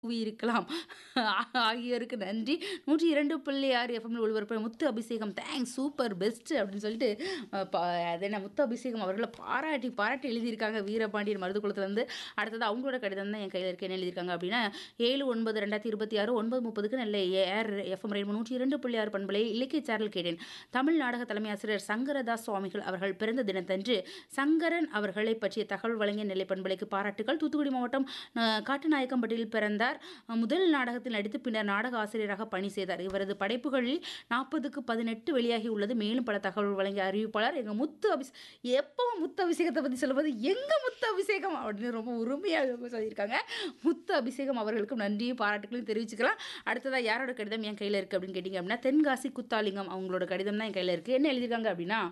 இருக்கலாம் ஆகியோருக்கு நன்றி நூற்றி இரண்டு புள்ளி ஆறு எஃப்எம்ல ஒளிபரப்பு முத்து அபிஷேகம் தேங்க்ஸ் சூப்பர் பெஸ்ட் அப்படின்னு சொல்லிட்டு அஹ், பா- அது என்ன முத்து அபிஷேகம் அவர்களை பாராட்டி பாராட்டி எழுதியிருக்காங்க வீரபாண்டியன் மருதுக்குளத்துலேருந்து அடுத்தது அவங்களோட கடிதம் தான் என் கையில் இருக்கு என்ன எழுதியிருக்காங்க அப்படின்னா ஏழு ஒன்பது ரெண்டாயிரத்தி இருபத்தி ஆறு ஒன்பது முப்பதுக்கு நல்ல ஏர் எஃப்எம் ரெண்டு நூற்றி இரண்டு புள்ளி ஆறு பண்பலை இலக்கிய சேனல் கேட்டேன் தமிழ் நாடக தலைமை ஆசிரியர் சங்கரதாஸ் சுவாமிகள் அவர்கள் பிறந்த தினத்தன்று சங்கரன் அவர்களை பற்றிய தகவல் வழங்கிய நெல்லை பண்பலைக்கு பாராட்டுகள் தூத்துக்குடி மாவட்டம் அஹ், காட்டுநாயக்கம்பட்டியில் பிறந்தார் அஹ், முதல் நாடகத்தில் நடித்து பின்னர் நாடக ஆசிரியராக பணி செய்தார் இவரது படைப்புகளில் நாற்பதுக்கு பதினெட்டு வெளியாகி உள்ளது மேலும் பல தகவல் வழங்கிய அறிவிப்பாளர் எங்க முத்து அபிஷே எப்பவும் முத்து அபிஷேகத்தை பற்றி சொல்லும்போது எங்க முத்து அபிஷேகம் அப்படின்னு ரொம்ப உரிமையாக சொல்லியிருக்காங்க முத்து அபிஷேகம் அவர்களுக்கும் நன்றியும் பாராட்டுகளையும் தெரிவிச்சுக்கலாம் அடுத்ததாக யாரோட கடிதம் என் கையில் இருக்குது அப்படின்னு கேட்டிங்க அப்படின்னா தென்காசி குத்தாலிங்கம் அவங்களோட கடிதம் தான் என் கையில் இருக்குது என்ன எழுதியிருக்காங்க அப்படின்னா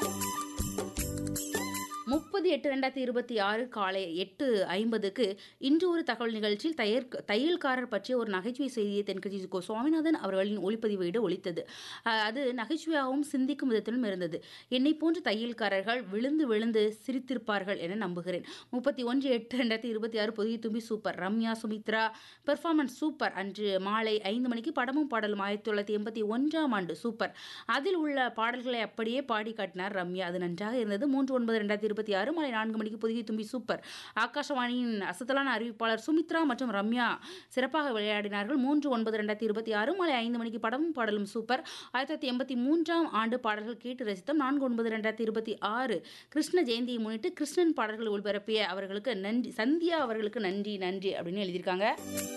முப்பது எட்டு ரெண்டாயிரத்தி இருபத்தி ஆறு காலை எட்டு ஐம்பதுக்கு இன்று ஒரு தகவல் நிகழ்ச்சியில் தையல் தையல்காரர் பற்றிய ஒரு நகைச்சுவை செய்தியை தென்கட்சி கோ சுவாமிநாதன் அவர்களின் ஒளிப்பதிவீடு ஒலித்தது அஹ் அது நகைச்சுவையாகவும் சிந்திக்கும் விதத்திலும் இருந்தது என்னை போன்ற தையல்காரர்கள் விழுந்து விழுந்து சிரித்திருப்பார்கள் என நம்புகிறேன் முப்பத்தி ஒன்று எட்டு ரெண்டாயிரத்தி இருபத்தி ஆறு புதிய தும்பி super Ramya Sumithra performance super அன்று மாலை ஐந்து மணிக்கு படமும் பாடலும் ஆயிரத்தி தொள்ளாயிரத்தி எண்பத்தி ஒன்றாம் ஆண்டு சூப்பர் அதில் உள்ள பாடல்களை அப்படியே பாடி காட்டினார் ரம்யா அது நன்றாக இருந்தது மூன்று ஒன்பது ரெண்டாயிரத்தி இருபத்தி ஆறு மாலை நான்கு மணிக்கு புதிய தும்பி சூப்பர் ஆகாஷவாணியின் அசத்தலான அறிவிப்பாளர் சுமித்ரா மற்றும் ரம்யா சிறப்பாக விளையாடினார்கள் மூன்று ஒன்பது ரெண்டாயிரத்தி இருபத்தி ஆறு மாலை ஐந்து மணிக்கு படமும் பாடலும் சூப்பர் ஆயிரத்தி தொள்ளாயிரத்தி எண்பத்தி மூன்றாம் ஆண்டு பாடல்கள் கேட்டு ரசித்தோம் நான்கு ஒன்பது ரெண்டாயிரத்தி இருபத்தி ஆறு கிருஷ்ண ஜெயந்தியை முன்னிட்டு கிருஷ்ணன் பாடல்கள் ஒளிபரப்பிய அவர்களுக்கு நன்றி சந்தியா அவர்களுக்கு நன்றி நன்றி அப்படின்னு எழுதியிருக்காங்க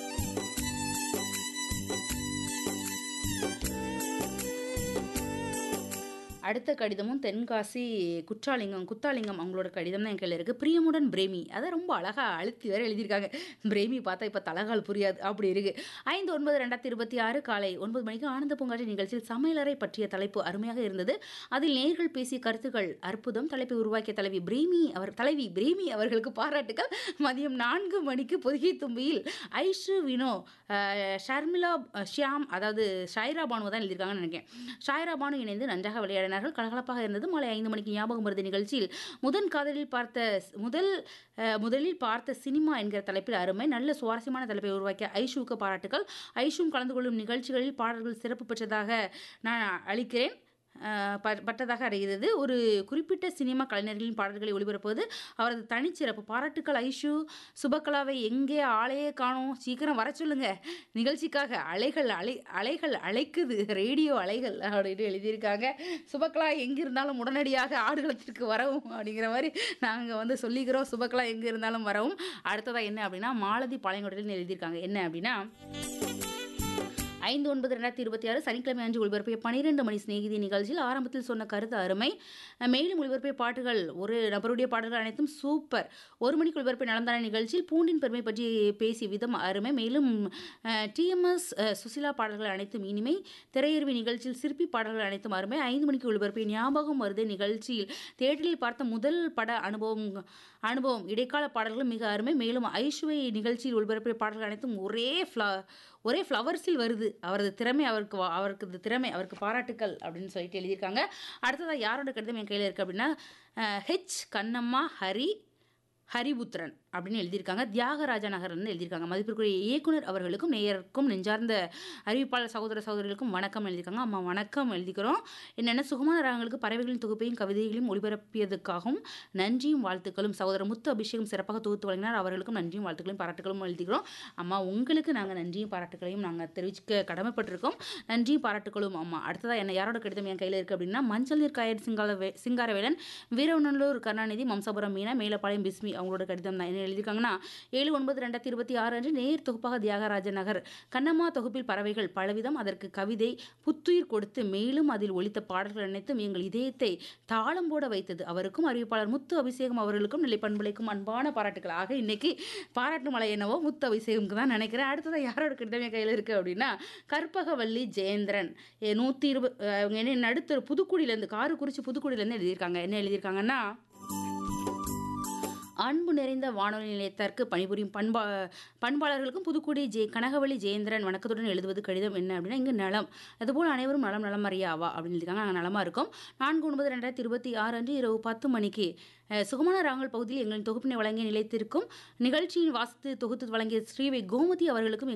அடுத்த கடிதமும் தென்காசி குற்றாலிங்கம் குத்தாலிங்கம் அவங்களோட கடிதம் தான் என் கையில் இருக்குது பிரியமுடன் பிரேமி அதை ரொம்ப அழகாக அழுத்தி வேற எழுதியிருக்காங்க பிரேமி பார்த்தா இப்போ தலகால் புரியாது அப்படி இருக்குது ஐந்து ஒன்பது ரெண்டாயிரத்தி இருபத்தி ஆறு காலை ஒன்பது மணிக்கு ஆனந்த பூங்காட்சி நிகழ்ச்சியில் சமையலறை பற்றிய தலைப்பு அருமையாக இருந்தது அதில் நேர்கள் பேசிய கருத்துக்கள் அற்புதம் தலைப்பை உருவாக்கிய தலைவி பிரேமி அவர் தலைவி பிரேமி அவர்களுக்கு பாராட்டுகள் மதியம் நான்கு மணிக்கு பொதுகை தும்பியில் ஐஷு வினோ அஹ், ஷர்மிளா அஹ், ஷியாம் அதாவது ஷாயிரா பானு தான் எழுதியிருக்காங்கன்னு நினைக்கிறேன் ஷாயிரா பானு இணைந்து நன்றாக விளையாடினார்கள் கலகலப்பாக இருந்தது மாலை ஐந்து மணிக்கு ஞாபகம் மருது நிகழ்ச்சியில் முதன் காதலில் பார்த்த முதல் அஹ், முதலில் பார்த்த சினிமா என்கிற தலைப்பில் அருமை நல்ல சுவாரஸ்யமான தலைப்பை உருவாக்கிய ஐஷுவுக்கு பாராட்டுகள் ஐஷுவும் கலந்து கொள்ளும் நிகழ்ச்சிகளில் பாடல்கள் சிறப்பு பெற்றதாக நான் அளிக்கிறேன் அஹ், ப- பட்டதாக அறிகிறது ஒரு குறிப்பிட்ட சினிமா கலைஞர்களின் பாடல்களை ஒளிபரப்புவது அவரது தனிச்சிறப்பு பாராட்டுக்கள் ஐஷு சுபகலாவை எங்கே ஆளையே காணோம் சீக்கிரம் வர சொல்லுங்க நிகழ்ச்சிக்காக அலைகள் அலை அலைகள் அழைக்குது ரேடியோ அலைகள் அப்படின்னு எழுதியிருக்காங்க சுபகலா எங்கே இருந்தாலும் உடனடியாக ஆடுகளத்திற்கு வரவும் அப்படிங்கிற மாதிரி நாங்கள் வந்து சொல்லிக்கிறோம் சுபகலா எங்கே இருந்தாலும் வரவும் அடுத்ததாக என்ன அப்படின்னா மாலதி பாளையங்கோட்டையில் எழுதியிருக்காங்க என்ன அப்படின்னா ஐந்து ஒன்பது ரெண்டாயிரத்தி இருபத்தி ஆறு சனிக்கிழமை அன்று ஒளிபரப்பிய பனிரெண்டு மணி சிநேகிதி நிகழ்ச்சியில் ஆரம்பத்தில் சொன்ன கருத்து அருமை மேலும் ஒளிபரப்பிய பாட்டுகள் ஒரு நபருடைய பாடல்கள் அனைத்தும் சூப்பர் ஒரு மணிக்கு ஒளிபரப்பிய நலந்தான நிகழ்ச்சியில் பூண்டின் பெருமை பற்றி பேசிய விதம் அருமை மேலும் டிஎம்எஸ் சுசிலா பாடல்கள் அனைத்தும் இனிமை திரையருவி நிகழ்ச்சியில் சிற்பி பாடல்கள் அனைத்தும் அருமை ஐந்து மணிக்கு ஒளிபரப்பிய ஞாபகம் வருது நிகழ்ச்சியில் தேட்டரில் பார்த்த முதல் பட அனுபவம் அனுபவம் இடைக்கால பாடல்கள் மிக அருமை மேலும் ஐஷுவை நிகழ்ச்சியில் ஒளிபரப்பிய பாடல்கள் அனைத்தும் ஒரே ஃப்ள ஒரே ஃப்ளவர்ஸில் வருது அவரது திறமை அவருக்கு வா- அவருக்கு இது திறமை அவருக்கு பாராட்டுக்கள் அப்படின்னு சொல்லிட்டு எழுதியிருக்காங்க அடுத்ததாக யாரோட கடிதம் என் கையில் இருக்குது அப்படின்னா அஹ், ஹெச் கண்ணம்மா ஹரி ஹரிபுத்திரன் அப்படின்னு எழுதியிருக்காங்க தியாகராஜ நகர்னு எழுதியிருக்காங்க மதிப்பிற்குரிய இயக்குனர் அவர்களுக்கும் நேயருக்கும் நெஞ்சார்ந்த அறிவிப்பாளர் சகோதர சகோதரிகளுக்கும் வணக்கம் எழுதியிருக்காங்க அம்மா வணக்கம் எழுதிக்கிறோம் என்னென்ன சுகமான ராகங்களுக்கு பறவைகளின் தொகுப்பையும் கவிதைகளையும் ஒளிபரப்பியதுக்காகவும் நன்றியும் வாழ்த்துக்களும் சகோதரர் முத்து அபிஷேகம் சிறப்பாக தொகுத்து வழங்கினார் அவர்களுக்கும் நன்றியும் வாழ்த்துக்களையும் பாராட்டுகளும் எழுதிக்கிறோம் அம்மா உங்களுக்கு நாங்கள் நன்றியும் பாராட்டுகளையும் நாங்கள் தெரிவிக்க கடமைப்பட்டிருக்கோம் நன்றியும் பாராட்டுகளும் அம்மா அடுத்ததாக என்ன யாரோட கடிதம் என் கையில் இருக்குது அப்படின்னா மஞ்சள் நீர் காயர் சிங்கார சிங்காரவேலன் வீரவநல்லூர் கருணாநிதி மம்சாபுரம் மீனா மேலப்பாளையம் பிஸ்மி அவங்களோட கடிதம் தான் என்ன எழுதியிருக்காங்கன்னா ஏழு ஒன்பது ரெண்டாயிரத்தி இருபத்தி ஆறு அன்று நேர் தொகுப்பாக தியாகராஜ நகர் கண்ணம்மா தொகுப்பில் பறவைகள் பலவிதம் அதற்கு கவிதை புத்துயிர் கொடுத்து மேலும் அதில் ஒலித்த பாடல்கள் அனைத்தும் எங்கள் இதயத்தை தாளம் போட வைத்தது அவருக்கும் அறிவிப்பாளர் முத்து அபிஷேகம் அவர்களுக்கும் நிலை பண்புலைக்கும் அன்பான பாராட்டுகள் ஆக இன்னைக்கு பாராட்டு மலை என்னவோ முத்து அபிஷேகம்க்கு தான் நினைக்கிறேன் அடுத்ததாக யாரோட கடிதமே கையில் இருக்குது அப்படின்னா கற்பகவல்லி ஜெயேந்திரன் ஏ, நூற்றி இருபது அவங்க என்ன நடுத்தர் புதுக்குடியிலேருந்து காரைக்குறிச்சி புதுக்குடியிலேருந்து எழுதியிருக்காங்க என்ன எழுதியிருக்காங்கன்னா அன்பு நிறைந்த வானொலி நிலையத்திற்கு பணிபுரியும் பண்பா பண்பாளர்களுக்கும் புதுக்குடி ஜெய கனகவழி ஜெயேந்திரன் வணக்கத்துடன் எழுதுவது கடிதம் என்ன அப்படின்னா இங்கே நலம் அதுபோல் அனைவரும் நலம் நலம் அறியாவா அப்படின்னு இருக்காங்க நாங்கள் நலமாக இருக்கோம் நான்கு ஒன்பது ரெண்டாயிரத்தி இருபத்தி ஆறு அன்று இரவு பத்து மணிக்கு அஹ், சுகமான ராங்கல் பகுதியில் எங்களின் தொகுப்பினை வழங்கிய நிலையத்திற்கும் நிகழ்ச்சியின் வாசித்து தொகுத்து வழங்கிய ஸ்ரீவை கோமதி அவர்களுக்கும்